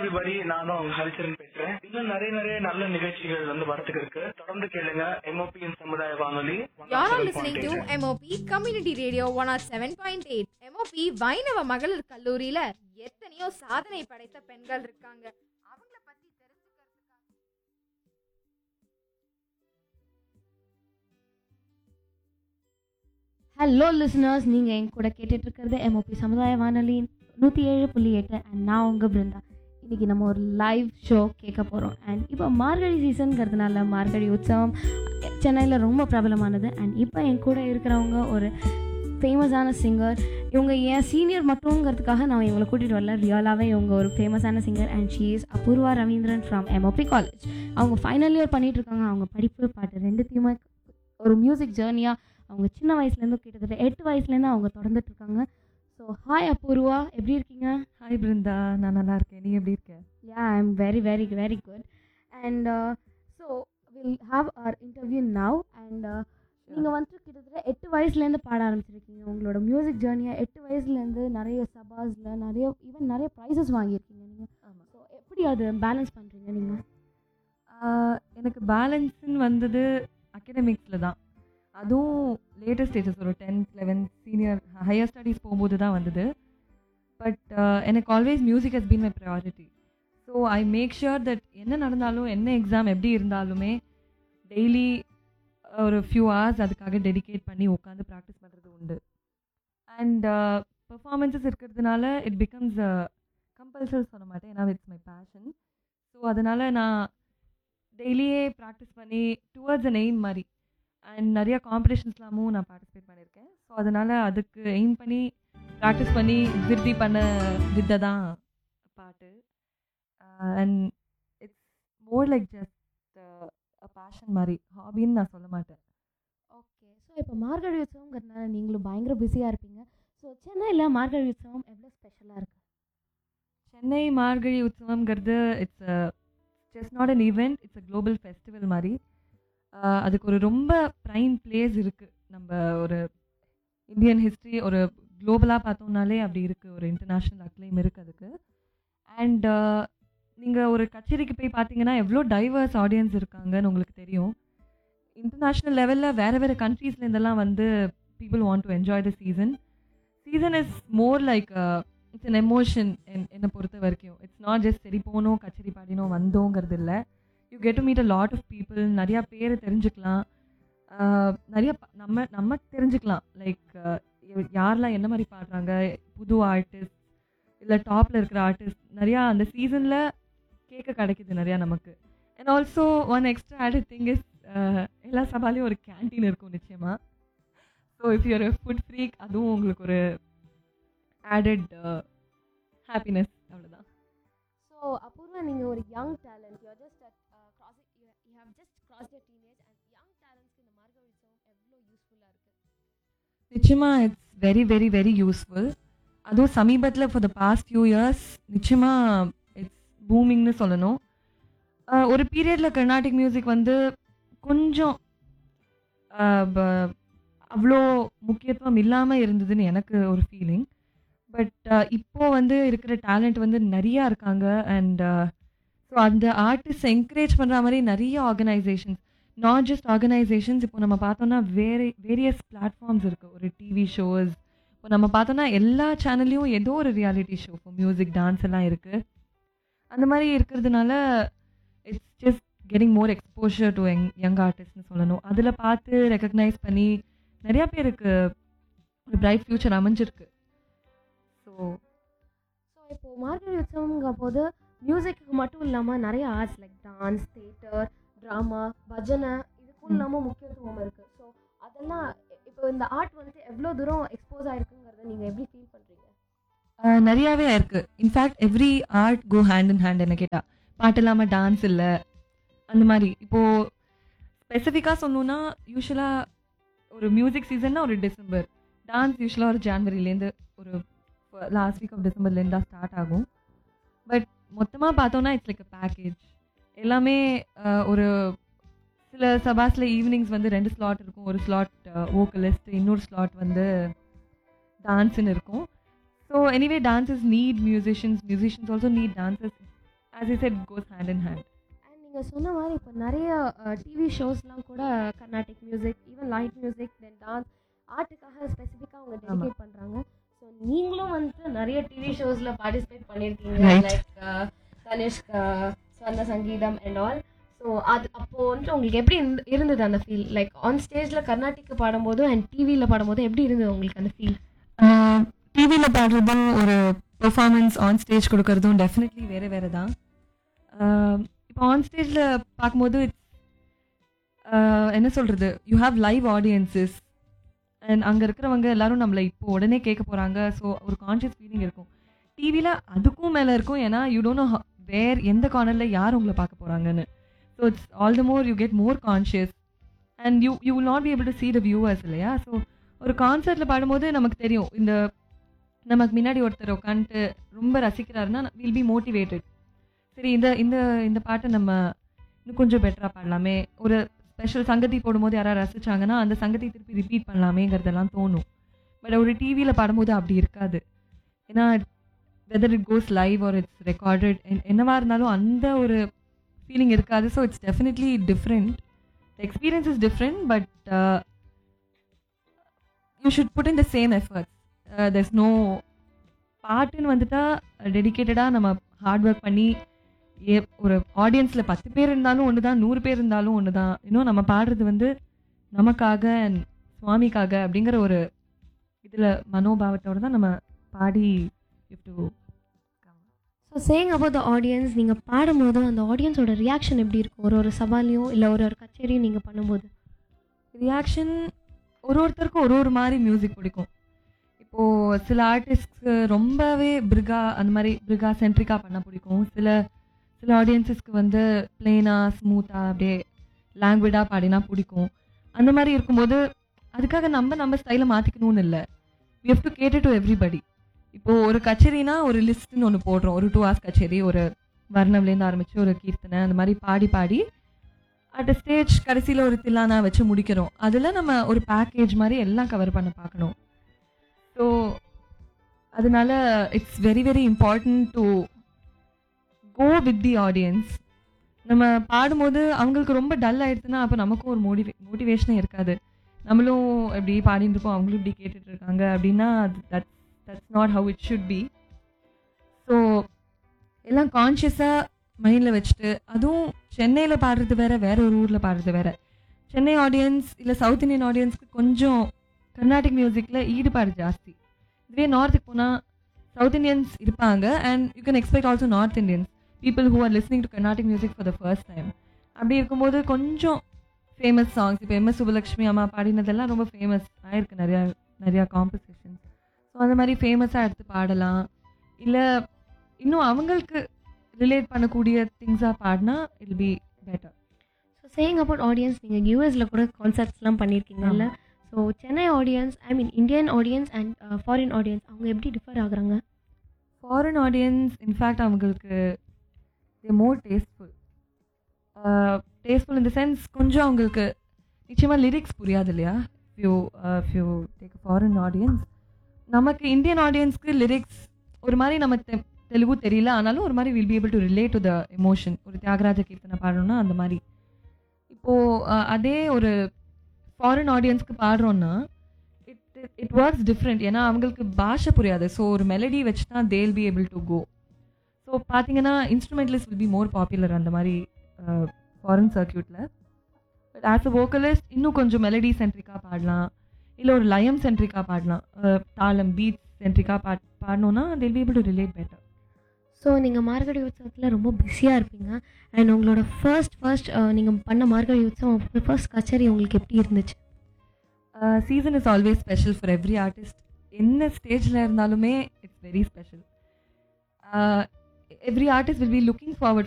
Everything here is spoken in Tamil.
எவ்ரிபடி நானும் உங்க ஹரிச்சரன் பேசுறேன் இன்னும் நிறைய நிறைய நல்ல நிகழ்ச்சிகள் வந்து வரதுக்கு இருக்கு தொடர்ந்து கேளுங்க எம்ஓபியின் சமுதாய வானொலி You're all listening to MOP Community Radio 107.8 MOP வைணவ மகளிர் கல்லூரியில எத்தனையோ சாதனை படைத்த பெண்கள் இருக்காங்க அவங்கள பத்தி தெரிஞ்சுக்கிறதுக்காக ஹலோ லிசனர்ஸ் நீங்கள் என் கூட கேட்டுட்டு இருக்கிறது எம்ஓபி சமுதாய வானொலி நூற்றி ஏழு புள்ளி எட்டு அண்ட் நான் உங்கள் பிருந்தா இன்றைக்கி நம்ம ஒரு லைவ் ஷோ கேட்க போகிறோம் அண்ட் இப்போ மார்கழி சீசனுங்கிறதுனால மார்கழி உற்சவம் சென்னையில் ரொம்ப பிரபலமானது அண்ட் இப்போ என் கூட இருக்கிறவங்க ஒரு ஃபேமஸான சிங்கர் இவங்க ஏன் சீனியர் மட்டுங்கிறதுக்காக நான் இவங்களை கூட்டிகிட்டு வரல ரியலாகவே இவங்க ஒரு ஃபேமஸான singer and she is Apoorva Ravindran from M O P college அவங்க ஃபைனல் இயர் பண்ணிட்டு இருக்காங்க அவங்க படிப்பு பாட்டு ரெண்டுத்தையுமே ஒரு மியூசிக் ஜேர்னியாக அவங்க சின்ன வயசுலேருந்து கிட்டத்தட்ட எட்டு வயசுலேருந்து அவங்க தொடர்ந்துட்டு இருக்காங்க ஸோ ஹாய் அபூர்வா எப்படி இருக்கீங்க ஹாய் பிருந்தா நான் நல்லா இருக்கேன் நீ எப்படி இருக்க yeah I am very very very good and so will have our interview now and நீங்கள் வந்துட்டு கிட்டத்தட்ட எட்டு வயசுலேருந்து பாட ஆரம்பிச்சிருக்கீங்க உங்களோட மியூசிக் ஜேர்னியை எட்டு வயசுலேருந்து நிறைய சபாஸில் நிறைய ஈவன் நிறைய ப்ரைஸஸ் வாங்கியிருக்கீங்க நீங்கள் ஆமாம் ஸோ எப்படி அது பேலன்ஸ் பண்ணுறீங்க நீங்கள் எனக்கு பேலன்ஸ்ன்னு வந்தது அகடமிக்ஸில் தான் அதுவும் லேட்டஸ்ட் ஸ்டேஜஸ் ஒரு tenth eleventh senior higher studies போகும்போது தான் வந்தது பட் எனக்கு always music has been my priority so I make sure that என்ன நடந்தாலும் என்ன எக்ஸாம் எப்படி இருந்தாலுமே டெய்லி ஒரு ஃபியூ ஹவர்ஸ் அதுக்காக டெடிகேட் பண்ணி உட்காந்து ப்ராக்டிஸ் பண்ணுறது உண்டு அண்ட் பெர்ஃபார்மன்ஸஸ் இருக்கிறதுனால இட் பிகம்ஸ் கம்பல்சரி சொல்ல மாட்டேன் ஏன்னா இட்ஸ் மை பேஷன் ஸோ அதனால் நான் டெய்லியே ப்ராக்டிஸ் பண்ணி டுவர்ட்ஸ் அன் எய்ம் மாதிரி அண்ட் நிறைய காம்படிஷன்ஸ்லாமும் நான் பார்ட்டிசிபேட் பண்ணியிருக்கேன் ஸோ அதனால் அதுக்கு எய்ம் பண்ணி ப்ராக்டிஸ் பண்ணி விருத்தி பண்ண வித்தை தான் பாட்டு and it's more like just passion மாதிரி ஹாபின்னு நான் சொல்ல மாட்டேன் ஓகே ஸோ இப்போ மார்கழி உற்சவங்கிறதுனால நீங்களும் பயங்கர பிஸியாக இருப்பீங்க ஸோ சென்னையில் மார்கழி உற்சவம் எவ்வளோ ஸ்பெஷலாக இருக்குது சென்னை மார்கழி உற்சவம்ங்கிறது it's just not an event it's a global festival மாதிரி Uh, அதுக்கு ஒரு ரொம்ப ப்ரைம் பிளேஸ் இருக்குது நம்ம ஒரு இந்தியன் ஹிஸ்ட்ரி ஒரு குளோபலாக பார்த்தோம்னாலே அப்படி இருக்குது ஒரு இன்டர்நேஷ்னல் அக்ளைம் இருக்குது அதுக்கு அண்ட் நீங்கள் ஒரு கச்சேரிக்கு போய் பார்த்தீங்கன்னா எவ்வளோ டைவர்ஸ் ஆடியன்ஸ் இருக்காங்கன்னு உங்களுக்கு தெரியும் இன்டர்நேஷ்னல் லெவலில் வேறு வேறு கண்ட்ரீஸ்லேருந்தெல்லாம் வந்து people want to enjoy the season season is more like it's an emotion என்னை பொறுத்த வரைக்கும் இட்ஸ் நாட் ஜஸ்ட் சரி போனோம் கச்சேரி பாடினோம் வந்தோங்கிறது இல்லை you get to meet a lot of people நிறையா பேரை தெரிஞ்சுக்கலாம் ஆஹ் நிறைய ப- நம்ம நம்ம தெரிஞ்சுக்கலாம் லைக் யாரெல்லாம் என்ன மாதிரி பாடுறாங்க புது ஆர்டிஸ்ட் இல்லை டாப்பில் இருக்கிற ஆர்டிஸ்ட் நிறையா அந்த சீசனில் கேட்க கிடைக்குது நிறையா நமக்கு and also one extra added thing is எல்லா சபாலையும் ஒரு கேன்டீன் இருக்கும் நிச்சயமாக so if your food freak அதுவும் உங்களுக்கு ஒரு ஆடட் ஹாப்பினஸ் அவ்வளோதான் ஸோ அபூர்வா நீங்கள் ஒரு young talent you just crossing you have just cross your teenage and young டேலண்ட்ஸ்க்கு இந்த மார்கழி உற்சவம் எவ்வளோ யூஸ்ஃபுல்லாக இருக்குது நிச்சயமாக it's very very very useful அதுவும் சமீபத்தில் for the past few years நிச்சயமாக இட்ஸ் பூமிங்னு சொல்லணும் அஹ் ஒரு பீரியடில் கர்நாடிக் மியூசிக் வந்து கொஞ்சம் அஹ், ப- அவ்வளோ முக்கியத்துவம் இல்லாமல் இருந்ததுன்னு எனக்கு ஒரு ஃபீலிங் பட் இப்போ வந்து இருக்கிற டேலண்ட் வந்து நிறையா இருக்காங்க அண்ட் ஸோ அந்த ஆர்டிஸ்ட் என்கரேஜ் பண்ணுற மாதிரி நிறைய ஆர்கனைசேஷன்ஸ் நாட் ஜஸ்ட் ஆர்கனைசேஷன்ஸ் இப்போ நம்ம பார்த்தோம்னா வேறு வேரியஸ் பிளாட்ஃபார்ம்ஸ் இருக்குது ஒரு டிவி ஷோஸ் இப்போ நம்ம பார்த்தோம்னா எல்லா சேனல்லையும் ஏதோ ஒரு ரியாலிட்டி ஷோ இப்போ மியூசிக் டான்ஸ் எல்லாம் இருக்குது அந்த மாதிரி இருக்கிறதுனால it's just getting more exposure to young young ஆர்டிஸ்ட்னு சொல்லணும் அதில் பார்த்து ரெக்கக்னைஸ் பண்ணி நிறையா பேருக்கு ஒரு பிரைட் ஃப்யூச்சர் அமைஞ்சிருக்கு ஸோ ஸோ இப்போது மார்கழி உற்சவங்கும் போது மியூசிக்கு மட்டும் இல்லாமல் நிறைய arts like dance theatre drama பஜனை இதுக்கும் ம். இல்லாமல் முக்கியத்துவம் இருக்குது ஸோ அதெல்லாம் இப்போ இந்த ஆர்ட் வந்துட்டு எவ்வளோ தூரம் எக்ஸ்போஸ் ஆயிருக்குங்கிறத நீங்கள் எப்படி ஃபீல் பண்ணுறீங்க ஆஹ் நிறையாவே இருக்கு in fact every art go hand in hand என்ன கேட்டால் பாட்டு இல்லாமல் டான்ஸ் இல்லை அந்த மாதிரி இப்போது ஸ்பெசிஃபிக்காக சொல்லணுன்னா யூஸ்வலாக ஒரு மியூசிக் சீசன்னா ஒரு டிசம்பர் டான்ஸ் யூஸ்வலாக ஒரு ஜான்வரிலேருந்து ஒரு லாஸ்ட் வீக் ஆஃப் டிசம்பர்லேருந்து தான் ஸ்டார்ட் ஆகும் பட் மொத்தமாக பார்த்தோன்னா இட்ஸ் லைக் அ பேக்கேஜ் எல்லாமே ஆஹ் ஒரு சில சபாஸில் ஈவினிங்ஸ் வந்து ரெண்டு ஸ்லாட் இருக்கும் ஒரு ஸ்லாட் வோக்கலிஸ்ட் இன்னொரு ஸ்லாட் வந்து டான்ஸ்னு இருக்கும் so anyway dancers need musicians musicians also need dancers as a set goes hand in hand and நீங்கள் சொன்ன மாதிரி இப்போ நிறைய டிவி ஷோஸ்லாம் கூட Carnatic music even light music then dance ஆர்ட்டுக்காக ஸ்பெசிஃபிக்காக அவங்க டெடிகேட் பண்ணுறாங்க ஸோ நீங்களும் வந்துட்டு நிறைய டிவி ஷோஸில் பார்ட்டிசிபேட் பண்ணியிருக்கீங்க Right. Like Tanishq Swarna Sangeetham and all so அது அப்போது வந்துட்டு உங்களுக்கு எப்படி இருந்து- இருந்தது அந்த ஃபீல் லைக் ஆன் ஸ்டேஜில் கர்நாடிக் பாடும்போதும் அண்ட் டிவியில் பாடும்போதும் எப்படி இருந்தது உங்களுக்கு அந்த ஃபீல் டிவியில் பாடுறதும் ஒரு பெர்ஃபார்மன்ஸ் ஆன் ஸ்டேஜ் கொடுக்கறதும் டெஃபினெட்லி வேறு வேறு தான் இப்போ ஆன் ஸ்டேஜில் பார்க்கும்போது it's, ஆஹ், என்ன சொல்கிறது you have live audiences and அங்கே இருக்கிறவங்க எல்லாரும் நம்மளை இப்போ உடனே கேட்க போகிறாங்க ஸோ ஒரு கான்ஷியஸ் ஃபீலிங் இருக்கும் டிவியில் அதுக்கும் மேலே இருக்கும் ஏன்னா யூ டோன்ட் நோ வேர் எந்த கார்னரில் யார் உங்களை பார்க்க போகிறாங்கன்னு so it's all the more you get more conscious and you you will not be able to see the viewers இல்லையா ஸோ ஒரு கான்சர்ட்டில் பாடும்போது நமக்கு தெரியும் இந்த நமக்கு முன்னாடி ஒருத்தர் உட்காந்துட்டு ரொம்ப ரசிக்கிறாருன்னா வில் பி மோட்டிவேட்டட் சரி இந்த இந்த இந்த பாட்டை நம்ம இன்னும் கொஞ்சம் பெட்டராக பாடலாமே ஒரு ஸ்பெஷல் சங்கதி போடும்போது யாராவது ரசிச்சாங்கன்னா அந்த சங்கதி திருப்பி ரிப்பீட் பண்ணலாமேங்கிறதெல்லாம் தோணும் பட் ஒரு டிவியில் பாடும்போது அப்படி இருக்காது ஏன்னா whether it goes live or it's recorded என்னவா இருந்தாலும் அந்த ஒரு ஃபீலிங் இருக்காது so it's definitely different experience is different but you should put in the same efforts there's no பாட்டுன்னு வந்துட்டா டெடிக்கேட்டடாக நம்ம ஹார்ட் ஒர்க் பண்ணி ஏ ஒரு ஆடியன்ஸில் பத்து பேர் இருந்தாலும் ஒன்று தான் நூறு பேர் இருந்தாலும் ஒன்று தான் இன்னும் நம்ம பாடுறது வந்து நமக்காக and சுவாமிக்காக அப்படிங்கிற ஒரு இதில் மனோபாவத்தோட தான் நம்ம பாடி டு so saying about the audience நீங்கள் பாடும்போது அந்த ஆடியன்ஸோட ரியாக்ஷன் எப்படி இருக்கும் ஒரு ஒரு சவாலையும் இல்லை ஒரு ஒரு கச்சேரியும் நீங்கள் பண்ணும்போது ரியாக்ஷன் ஒரு ஒருத்தருக்கும் ஒரு ஒரு மாதிரி மியூசிக் பிடிக்கும் இப்போது சில ஆர்டிஸ்ட்க்கு ரொம்பவே பிரிகா அந்த மாதிரி பிரிகா சென்ட்ரிக்காக பண்ண பிடிக்கும் சில சில ஆடியன்ஸஸ்க்கு வந்து பிளெயினாக ஸ்மூத்தாக அப்படியே லாங்குவேஜாக பாடினா பிடிக்கும் அந்த மாதிரி இருக்கும்போது அதுக்காக நம்ம நம்ம ஸ்டைலை மாற்றிக்கணும்னு இல்லை we have to cater to everybody இப்போது ஒரு கச்சேரினா ஒரு லிஸ்ட்னு ஒன்று போடுறோம் ஒரு டூ ஹவர்ஸ் கச்சேரி ஒரு வர்ணம்லேருந்து ஆரம்பித்து ஒரு கீர்த்தனை அந்த மாதிரி பாடி பாடி அட் ஸ்டேஜ் கடைசியில் ஒரு தில்லானா வச்சு முடிக்கிறோம் அதில் நம்ம ஒரு பேக்கேஜ் மாதிரி எல்லாம் கவர் பண்ண பார்க்கணும் ஸோ அதனால it's very very important to go with the audience நம்ம பாடும்போது அவங்களுக்கு ரொம்ப டல் ஆயிடுச்சுன்னா அப்போ நமக்கும் ஒரு மோட்டிவே மோட்டிவேஷனே இருக்காது நம்மளும் இப்படி பாடிட்டு இருப்போம் அவங்களும் இப்படி கேட்டுட்டு இருக்காங்க அப்படின்னா that that's not how it should be so எல்லாம் கான்ஷியஸாக மைண்டில் வச்சுட்டு அதுவும் சென்னையில் பாடுறது வேற வேற ஒரு ஊரில் பாடுறது வேற சென்னை ஆடியன்ஸ் இல்லை சவுத் இந்தியன் ஆடியன்ஸ்க்கு கொஞ்சம் கர்நாடிக் மியூசிக்கில் ஈடுபாடு ஜாஸ்தி இதுவே நார்த்துக்கு போனால் சவுத் இந்தியன்ஸ் இருப்பாங்க and you can expect also north Indians people who are listening to Carnatic music for the first time அப்படி இருக்கும்போது கொஞ்சம் ஃபேமஸ் சாங்ஸ் இப்போ எம்எஸ் சுபலக்ஷ்மி அம்மா பாடினதெல்லாம் ரொம்ப ஃபேமஸ் ஆயிருக்கு நிறையா நிறையா காம்பசிஷன்ஸ் ஸோ அந்த மாதிரி ஃபேமஸாக எடுத்து பாடலாம் இல்லை இன்னும் அவங்களுக்கு ரிலேட் பண்ணக்கூடிய திங்ஸாக பாடினா will be better so saying about audience நீங்கள் யூஎஸில் கூட கான்சர்ட்ஸ்லாம் பண்ணியிருக்கீங்கல்ல so Chennai audience I mean Indian audience and foreign audience அவங்க எப்படி டிஃபர் ஆகுறாங்க ஃபாரின் ஆடியன்ஸ் இன்ஃபேக்ட் அவங்களுக்கு தே மோர் டேஸ்ட்ஃபுல் டேஸ்ட்ஃபுல் இந்த சென்ஸ் கொஞ்சம் அவங்களுக்கு நிச்சயமாக லிரிக்ஸ் புரியாது இல்லையா few few take foreign audience நமக்கு இந்தியன் ஆடியன்ஸ்க்கு லிரிக்ஸ் ஒரு மாதிரி நம்ம தெ- தெலுங்கு தெரியல ஆனாலும் ஒரு மாதிரி will be able to relate to the emotion ஒரு தியாகராஜ கீர்த்தனை பாடணும்னா அந்த மாதிரி இப்போது அதே ஒரு ஃபாரின் ஆடியன்ஸ்க்கு பாடுறோன்னா இட் இட் ஒர்க்ஸ் டிஃப்ரெண்ட் ஏன்னா அவங்களுக்கு பாஷை புரியாது ஸோ ஒரு மெலடி வச்சு தான் they'll be able to go so பார்த்தீங்கன்னா instrumentalist will be more popular அந்த மாதிரி ஃபாரின் சர்க்கியூட்டில் பட் ஆஸ் அ வோக்கலிஸ்ட் இன்னும் கொஞ்சம் மெலடி சென்ட்ரிக்காக பாடலாம் இல்லை ஒரு லயம் சென்ட்ரிக்காக பாடலாம் அஹ், தாளம் பீட் சென்ட்ரிக்காக பா பாடணுன்னா they'll be able to relate better so நீங்கள் மார்கழி உற்சவத்தில் ரொம்ப பிஸியாக இருப்பீங்க அண்ட் உங்களோட ஃபர்ஸ்ட் ஃபர்ஸ்ட் நீங்கள் பண்ண மார்கழி உற்சவம் ஃபர்ஸ்ட் கச்சேரி உங்களுக்கு எப்படி இருந்துச்சு season is always special for every artist என்ன ஸ்டேஜில் இருந்தாலுமே it's very special every artist will be looking forward